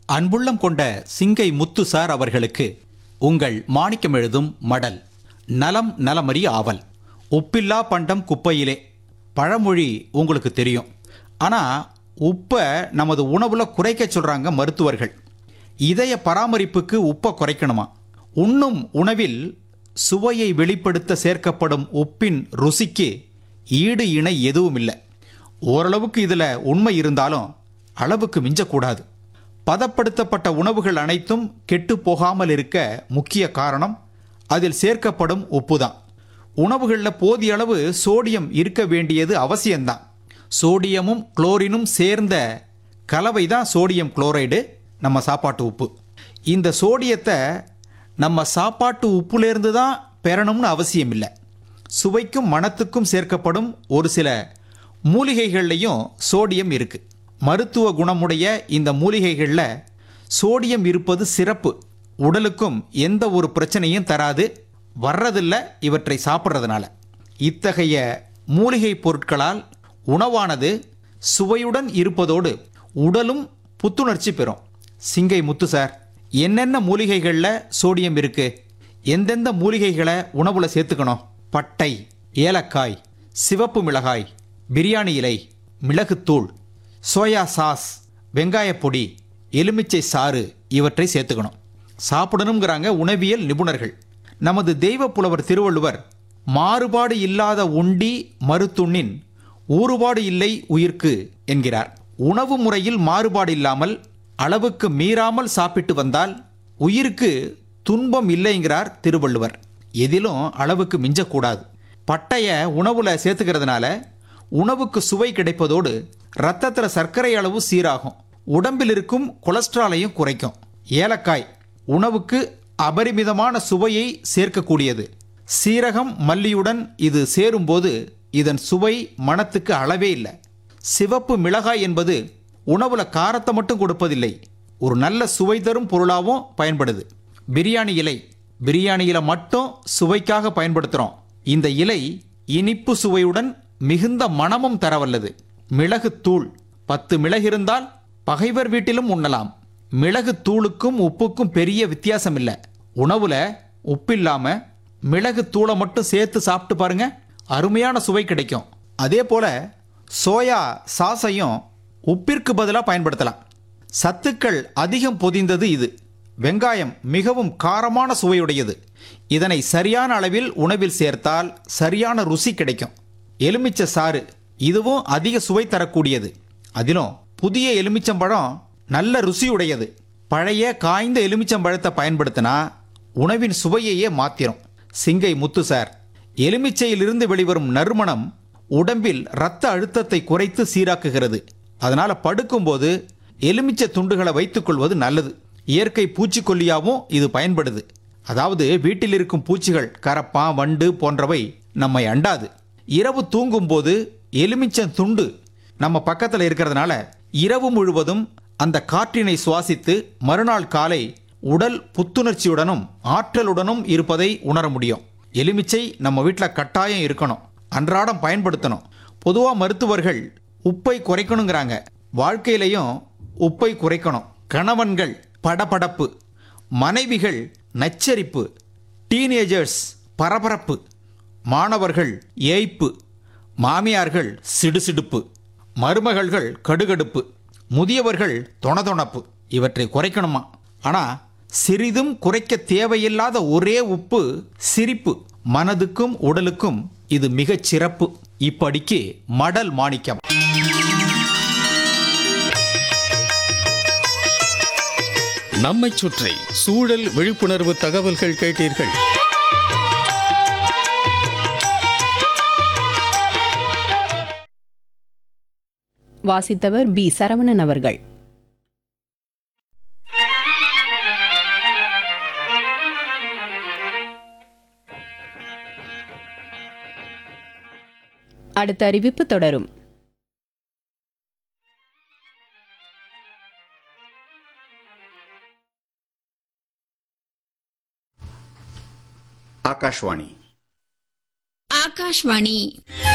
அன்புள்ளம் கொண்ட சிங்கை முத்து சார் அவர்களுக்கு உங்கள் மாணிக்கம் எழுதும் மடல் நலம் நலமறி ஆவல் உப்பில்லா பண்டம் குப்பையிலே பழமொழி உங்களுக்கு தெரியும் ஆனால் உப்பை நமது உணவுல குறைக்க சொல்றாங்க மருத்துவர்கள் இதய பராமரிப்புக்கு உப்பை குறைக்கணுமா உண்ணும் உணவில் சுவையை வெளிப்படுத்த சேர்க்கப்படும் உப்பின் ருசிக்கு ஈடு இணை எதுவும் இல்லை ஓரளவுக்கு இதில் உண்மை இருந்தாலும் அளவுக்கு மிஞ்சக்கூடாது பதப்படுத்தப்பட்ட உணவுகள் அனைத்தும் கெட்டு போகாமல் இருக்க முக்கிய காரணம் அதில் சேர்க்கப்படும் உப்பு தான் உணவுகளில் போதிய அளவு சோடியம் இருக்க வேண்டியது அவசியம்தான் சோடியமும் குளோரினும் சேர்ந்த கலவை தான் சோடியம் குளோரைடு நம்ம சாப்பாட்டு உப்பு இந்த சோடியத்தை நம்ம சாப்பாட்டு உப்புலேருந்து தான் பெறணும்னு அவசியம் இல்லை சுவைக்கும் மணத்துக்கும் சேர்க்கப்படும் ஒரு சில மூலிகைகள்லையும் சோடியம் இருக்கு மருத்துவ குணமுடைய இந்த மூலிகைகளில் சோடியம் இருப்பது சிறப்பு உடலுக்கும் எந்த ஒரு பிரச்சனையும் தராது வர்றதில்லை இவற்றை சாப்பிட்றதுனால இத்தகைய மூலிகை பொருட்களால் உணவானது சுவையுடன் இருப்பதோடு உடலும் புத்துணர்ச்சி பெறும் சிங்கை முத்து சார் என்னென்ன மூலிகைகளில் சோடியம் இருக்கு எந்தெந்த மூலிகைகளை உணவுல சேர்த்துக்கணும் பட்டை ஏலக்காய் சிவப்பு மிளகாய் பிரியாணி இலை மிளகுத்தூள் சோயா சாஸ் வெங்காயப் பொடி எலுமிச்சை சாறு இவற்றை சேர்த்துக்கணும் சாப்பிடணுங்கிறாங்க உணவியல் நிபுணர்கள் நமது தெய்வ புலவர் திருவள்ளுவர் மாறுபாடு இல்லாத உண்டி மருத்துண்ணின் ஊறுபாடு இல்லை உயிர்க்கு என்கிறார் உணவு முறையில் மாறுபாடு இல்லாமல் அளவுக்கு மீறாமல் சாப்பிட்டு வந்தால் உயிருக்கு துன்பம் இல்லைங்கிறார் திருவள்ளுவர் எதிலும் அளவுக்கு மிஞ்சக்கூடாது பட்டைய உணவுல சேர்த்துக்கிறதுனால உணவுக்கு சுவை கிடைப்பதோடு ரத்தத்தில் சர்க்கரை அளவு சீராகும் உடம்பில் இருக்கும் கொலஸ்ட்ராலையும் குறைக்கும் ஏலக்காய் உணவுக்கு அபரிமிதமான சுவையை சேர்க்கக்கூடியது சீரகம் மல்லியுடன் இது சேரும்போது இதன் சுவை மணத்துக்கு அளவே இல்லை சிவப்பு மிளகாய் என்பது உணவுல காரத்தை மட்டும் கொடுப்பதில்லை ஒரு நல்ல சுவை தரும் பொருளாகவும் பயன்படுது பிரியாணி இலை பிரியாணியில மட்டும் சுவைக்காக பயன்படுத்துகிறோம் இந்த இலை இனிப்பு சுவையுடன் மிகுந்த மணமும் தரவல்லது மிளகு தூள் பத்து மிளகு இருந்தால் பகைவர் வீட்டிலும் உண்ணலாம் மிளகு தூளுக்கும் உப்புக்கும் பெரிய வித்தியாசம் இல்லை உணவுல உப்பில்லாம மிளகு தூளை மட்டும் சேர்த்து சாப்பிட்டு பாருங்க அருமையான சுவை கிடைக்கும் அதே போல சோயா சாஸையும் உப்பிற்கு பதிலாக பயன்படுத்தலாம் சத்துக்கள் அதிகம் பொதிந்தது இது வெங்காயம் மிகவும் காரமான சுவையுடையது இதனை சரியான அளவில் உணவில் சேர்த்தால் சரியான ருசி கிடைக்கும் எலுமிச்சை சாறு இதுவும் அதிக சுவை தரக்கூடியது அதிலும் புதிய எலுமிச்சம்பழம் நல்ல ருசியுடையது பழைய காய்ந்த எலுமிச்சம்பழத்தை பயன்படுத்தினா உணவின் சுவையையே மாத்திரும் சிங்கை முத்து சார் எலுமிச்சையிலிருந்து வெளிவரும் நறுமணம் உடம்பில் இரத்த அழுத்தத்தை குறைத்து சீராக்குகிறது அதனால படுக்கும்போது எலுமிச்சை துண்டுகளை வைத்துக்கொள்வது நல்லது இயற்கை பூச்சிக்கொல்லியாகவும் இது பயன்படுது அதாவது வீட்டில் இருக்கும் பூச்சிகள் கரப்பான் வண்டு போன்றவை நம்மை அண்டாது இரவு தூங்கும்போது எலுமிச்சம் துண்டு நம்ம பக்கத்தில் இருக்கிறதுனால இரவு முழுவதும் அந்த காற்றினை சுவாசித்து மறுநாள் காலை உடல் புத்துணர்ச்சியுடனும் ஆற்றலுடனும் இருப்பதை உணர முடியும் எலுமிச்சை நம்ம வீட்டில் கட்டாயம் இருக்கணும் அன்றாடம் பயன்படுத்தணும் பொதுவாக மருத்துவர்கள் உப்பை குறைக்கணுங்கிறாங்க வாழ்க்கையிலையும் உப்பை குறைக்கணும் கணவன்கள் படபடப்பு மனைவிகள் நச்சரிப்பு டீனேஜர்ஸ் பரபரப்பு மாணவர்கள் ஏய்ப்பு மாமியார்கள் சிடுசிடுப்பு மருமகள்கள் கடுகடுப்பு முதியவர்கள் தொணதொணப்பு இவற்றை குறைக்கணுமா ஆனா சிறிதும் குறைக்க தேவையில்லாத ஒரே உப்பு சிரிப்பு மனதுக்கும் உடலுக்கும் இது மிகச் சிறப்பு இப்படிக்கு மடல் மாணிக்கம் நம்மைச் சுற்றி சூழல் விழிப்புணர்வு தகவல்கள் கேட்டீர்கள் வாசித்தவர் பி சரவணன் அவர்கள் அடுத்த அறிவிப்பு தொடரும் ಆಕಾಶವಾಣಿ ಆಕಾಶವಾಣಿ